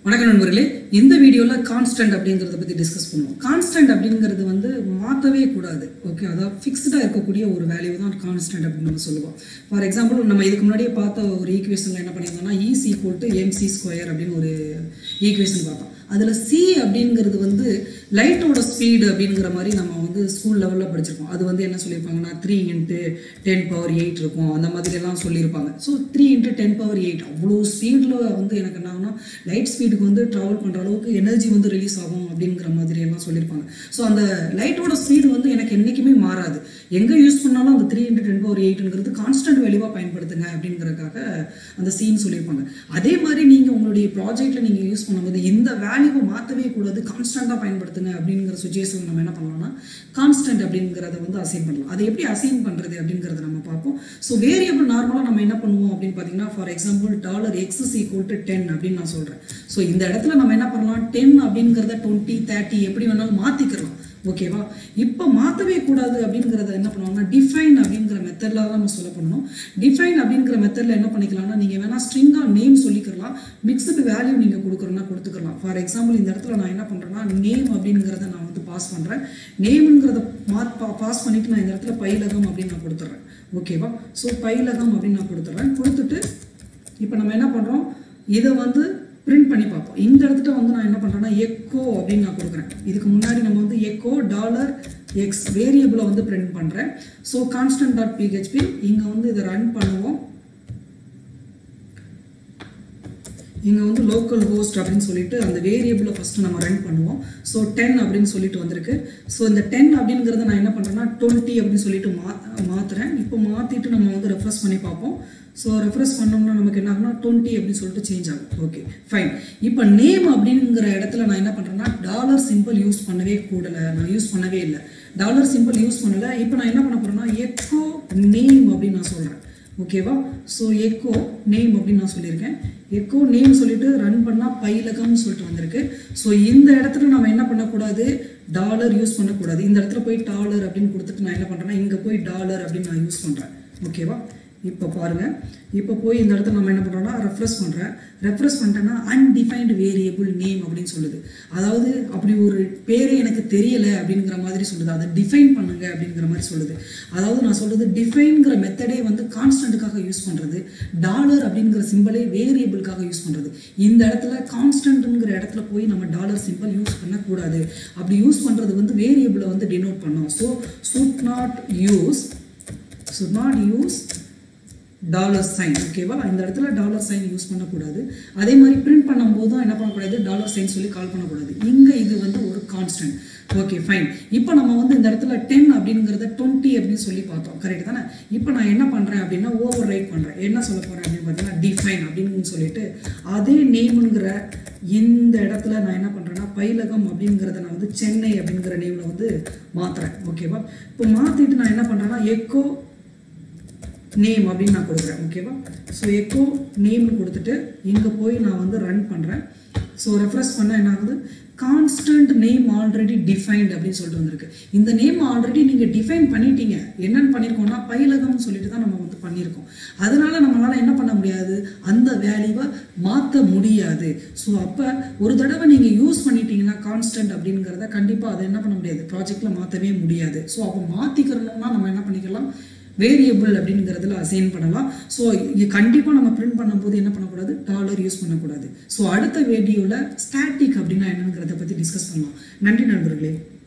வணக்கம் நண்பர்களே இந்த வீடியோவில் கான்ஸ்டன்ட் அப்படிங்கிறத பற்றி டிஸ்கஸ் பண்ணுவோம் கான்ஸ்டன்ட் அப்படிங்கிறது வந்து மாற்றவே கூடாது ஓகே அதாவது ஃபிக்ஸ்டாக இருக்கக்கூடிய ஒரு வேல்யூ தான் கான்ஸ்டன்ட் அப்படின்னு நம்ம சொல்லுவோம் ஃபார் எக்ஸாம்பிள் நம்ம இதுக்கு முன்னாடியே பார்த்த ஒரு ஈக்குவேஷனில் என்ன பண்ணியிருந்தோம்னா is equal to MC square அப்படின்னு ஒரு ஈக்குவேஷன் பார்த்தோம் அதில் சி அப்படிங்கிறது வந்து லைட்டோட ஸ்பீடு அப்படிங்கிற மாதிரி நம்ம வந்து ஸ்கூல் லெவலில் படிச்சிருக்கோம் அது வந்து என்ன சொல்லியிருப்பாங்கன்னா three into ten power eight இருக்கும் அந்த மாதிரி எல்லாம் சொல்லியிருப்பாங்க so three into ten power eight அவ்வளோ ஸ்பீடில் வந்து எனக்கு என்ன ஆகும்னா லைட் ஸ்பீடுக்கு வந்து ட்ராவல் பண்ணுற அளவுக்கு எனர்ஜி வந்து ரிலீஸ் ஆகும் அப்படிங்கிற மாதிரி எல்லாம் சொல்லியிருப்பாங்க ஸோ அந்த லைட்டோட ஸ்பீடு வந்து எனக்கு என்றைக்குமே மாறாது எங்கே யூஸ் பண்ணாலும் அந்த த்ரீ இன்ட்டு டென் பவர் எயிட்ங்கிறது கான்ஸ்டன்ட் வேல்யூவாக பயன்படுத்துங்க அப்படிங்கிறதுக்காக அந்த சீன் சொல்லியிருப்பாங்க அதே மாதிரி நீங்கள் உங்களுடைய ப்ராஜெக்ட்டில் நீங்கள் யூஸ் பண்ணும்போது இந்த வேல்யூவை மாற்றவே கூடாது கான்ஸ்டண்ட்டாக பயன்படுத்துங்க அப்படிங்கிற சுச்சுவேஷன் நம்ம என்ன பண்ணலாம்னா கான்ஸ்டன்ட் அப்படிங்கிறத வந்து அசைன் பண்ணலாம் அதை எப்படி அசைன் பண்ணுறது அப்படிங்கிறத நம்ம பார்ப்போம் ஸோ வேரியபிள் நார்மலாக நம்ம என்ன பண்ணுவோம் அப்படின்னு பார்த்தீங்கன்னா for example dollar x is equal to ten அப்படின்னு நான் சொல்கிறேன் ஸோ இந்த இடத்துல நம்ம என்ன பண்ணலாம் டென் அப்படிங்கிறத டுவெண்ட்டி தேர்ட்டி எப்படி வேணாலும் மாற்றிக்கலாம் ஓகேவா இப்போ மாற்றவே கூடாது அப்படிங்கிறத என்ன பண்ணுவாங்கன்னா டிஃபைன் அப்படிங்கிற மெத்தடில் தான் நம்ம சொல்ல பண்ணணும் டிஃபைன் அப்படிங்கிற மெத்தடில் என்ன பண்ணிக்கலாம்னா நீங்கள் வேணால் ஸ்ட்ரிங்காக நேம் சொல்லிக்கலாம் மிக்ஸ்டு வேல்யூ நீங்கள் கொடுக்குறோன்னா கொடுத்துக்கலாம் ஃபார் எக்ஸாம்பிள் இந்த இடத்துல நான் என்ன பண்ணுறேன்னா நேம் அப்படிங்கிறத நான் வந்து பாஸ் பண்ணுறேன் நேமுங்கிறத மா பாஸ் பண்ணிவிட்டு நான் இந்த இடத்துல பயிலகம் அப்படின்னு நான் கொடுத்துட்றேன் ஓகேவா ஸோ பயிலகம் அப்படின்னு நான் கொடுத்துட்றேன் கொடுத்துட்டு இப்போ நம்ம என்ன பண்ணுறோம் இதை வந்து பிரிண்ட் பண்ணி பார்ப்போம் இந்த இடத்துல வந்து நான் என்ன பண்ணுறேன்னா எக்கோ அப்படின்னு நான் கொடுக்குறேன் இதுக்கு முன்னாடி நம்ம வந்து எக்கோ டாலர் எக்ஸ் வேரியபிளை வந்து பிரிண்ட் பண்ணுறேன் ஸோ கான்ஸ்டன்ட் டாட் பிஹெச்பி இங்கே வந்து இதை ரன் பண்ணுவோம் இங்கே வந்து லோக்கல் ஹோஸ்ட் அப்படின்னு சொல்லிட்டு அந்த வேரியபிளை ஃபஸ்ட்டு நம்ம ரன் பண்ணுவோம் ஸோ டென் அப்படின்னு சொல்லிட்டு வந்திருக்கு ஸோ இந்த டென் அப்படிங்கிறத நான் என்ன பண்ணுறேன்னா டுவெண்ட்டி அப்படின்னு சொல்லிட்டு மா மாற்றுறேன் இப்போ மாற்றிட்டு நம்ம வந்து ரெஃப்ரெஸ் பண்ணி பார்ப்போம் ஸோ ரெஃப்ரெஸ் பண்ணோம்னா நமக்கு என்ன ஆகும்னா டுவெண்ட்டி அப்படின்னு சொல்லிட்டு சேஞ்ச் ஆகும் ஓகே ஃபைன் இப்போ நேம் அப்படிங்கிற இடத்துல நான் என்ன பண்ணுறேன்னா டாலர் சிம்பிள் யூஸ் பண்ணவே கூடலை நான் யூஸ் பண்ணவே இல்லை டாலர் சிம்பிள் யூஸ் பண்ணலை இப்போ நான் என்ன பண்ண போகிறேன்னா எக்கோ நேம் அப்படின்னு நான் சொல்கிறேன் ஓகேவா ஸோ எக்கோ நேம் அப்படின்னு நான் சொல்லியிருக்கேன் எக்கோ நேம் சொல்லிட்டு ரன் பண்ணால் பைலகம்னு சொல்லிட்டு வந்திருக்கு ஸோ இந்த இடத்துல நம்ம என்ன பண்ணக்கூடாது டாலர் யூஸ் பண்ணக்கூடாது இந்த இடத்துல போய் டாலர் அப்படின்னு கொடுத்துட்டு நான் என்ன பண்ணுறேன்னா இங்கே போய் டாலர் அப்படின்னு நான் யூஸ் பண்ணுறேன் ஓகேவா இப்போ பாருங்கள் இப்போ போய் இந்த இடத்துல நம்ம என்ன பண்ணுறோம்னா ரெஃப்ரெஸ் பண்ணுறேன் ரெஃப்ரெஸ் பண்ணிட்டேன்னா அன்டிஃபைன்டு வேரியபிள் நேம் அப்படின்னு சொல்லுது அதாவது அப்படி ஒரு பேரே எனக்கு தெரியலை அப்படிங்கிற மாதிரி சொல்லுது அதை டிஃபைன் பண்ணுங்க அப்படிங்கிற மாதிரி சொல்லுது அதாவது நான் சொல்கிறது டிஃபைன்கிற மெத்தடே வந்து கான்ஸ்டன்ட்டுக்காக யூஸ் பண்ணுறது டாலர் அப்படிங்கிற சிம்பிளே வேரியபிளுக்காக யூஸ் பண்ணுறது இந்த இடத்துல கான்ஸ்டன்ட்டுங்கிற இடத்துல போய் நம்ம டாலர் சிம்பிள் யூஸ் பண்ணக்கூடாது அப்படி யூஸ் பண்ணுறது வந்து வேரியபிளை வந்து டினோட் பண்ணோம் so should not use should not use dollar sign ஓகேவா இந்த இடத்துல டாலர் சைன் யூஸ் பண்ணக்கூடாது அதே மாதிரி பிரிண்ட் பண்ணும்போதும் என்ன பண்ணக்கூடாது டாலர் சைன் சொல்லி கால் பண்ணக்கூடாது இங்கே இது வந்து ஒரு கான்ஸ்டன்ட் ஓகே ஃபைன் இப்போ நம்ம வந்து இந்த இடத்துல டென் அப்படிங்கிறத டுவெண்ட்டி அப்படின்னு சொல்லி பார்த்தோம் கரெக்ட் தானே இப்போ நான் என்ன பண்ணுறேன் அப்படின்னா ஓவர் ரைட் பண்ணுறேன் என்ன சொல்ல போகிறேன் அப்படின்னு பார்த்தீங்கன்னா டிஃபைன் அப்படின்னு சொல்லிட்டு அதே நேமுங்கிற இந்த இடத்துல நான் என்ன பண்ணுறேன்னா பைலகம் அப்படிங்கிறத நான் வந்து சென்னை அப்படிங்கிற நேமில் வந்து மாற்றுறேன் ஓகேவா இப்போ மாற்றிட்டு நான் என்ன பண்ணுறேன்னா எக்கோ நேம் அப்படின்னு நான் கொடுக்குறேன் ஓகேவா ஸோ எக்கோ நேம்னு கொடுத்துட்டு இங்கே போய் நான் வந்து ரன் பண்ணுறேன் ஸோ ரெஃப்ரெஸ் பண்ணால் என்ன ஆகுது கான்ஸ்டன்ட் நேம் ஆல்ரெடி டிஃபைன்ட் அப்படின்னு சொல்லிட்டு வந்திருக்கு இந்த நேம் ஆல்ரெடி நீங்கள் டிஃபைன் பண்ணிட்டீங்க என்னென்னு பண்ணியிருக்கோம்னா பயிலகம்னு சொல்லிட்டு தான் நம்ம வந்து பண்ணியிருக்கோம் அதனால நம்மளால் என்ன பண்ண முடியாது அந்த வேல்யூவை மாற்ற முடியாது ஸோ அப்போ ஒரு தடவை நீங்கள் யூஸ் பண்ணிட்டீங்கன்னா கான்ஸ்டன்ட் அப்படிங்கிறத கண்டிப்பாக அதை என்ன பண்ண முடியாது ப்ராஜெக்டில் மாற்றவே முடியாது ஸோ அப்போ மாற்றிக்கிறணும்னா நம்ம என்ன பண்ணிக்கலாம் வேரியபிள் அப்படிங்கிறதுல அசைன் பண்ணலாம் ஸோ இது கண்டிப்பாக நம்ம பிரிண்ட் பண்ணும்போது என்ன பண்ணக்கூடாது டாலர் யூஸ் பண்ணக்கூடாது ஸோ அடுத்த வீடியோவில் ஸ்டாட்டிக் அப்படின்னா என்னங்கிறத பற்றி டிஸ்கஸ் பண்ணலாம் நன்றி நண்பர்களே